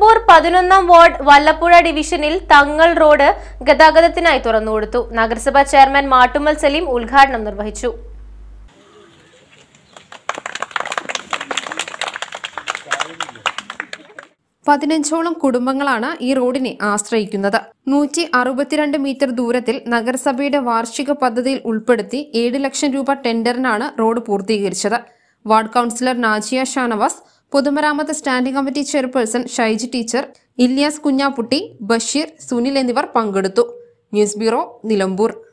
നിലമ്പൂർ പതിനൊന്നാം വാർഡ് വല്ലപ്പുഴ ഡിവിഷനിൽ തങ്ങൾ റോഡ് ഗതാഗതത്തിനായി തുറന്നുകൊടുത്തു നഗരസഭാ ചെയർമാൻ മാട്ടുമ്മൽ സലീം ഉദ്ഘാടനം നിർവഹിച്ചു പതിനഞ്ചോളം കുടുംബങ്ങളാണ് ഈ റോഡിനെ ആശ്രയിക്കുന്നത് നൂറ്റി അറുപത്തിരണ്ട് മീറ്റർ ദൂരത്തിൽ നഗരസഭയുടെ വാർഷിക പദ്ധതിയിൽ ഉൾപ്പെടുത്തി ഏഴ് ലക്ഷം രൂപ ടെൻഡറിനാണ് റോഡ് പൂർത്തീകരിച്ചത് വാർഡ് കൗൺസിലർ നാജിയ ഷാനവാസ് പൊതുമരാമത്ത് standing committee chairperson Shaiji teacher Ilyas Kunhapputty Basheer Sunil എന്നിവർ പങ്കെടുത്തു ന്യൂസ് ബ്യൂറോ നിലമ്പൂർ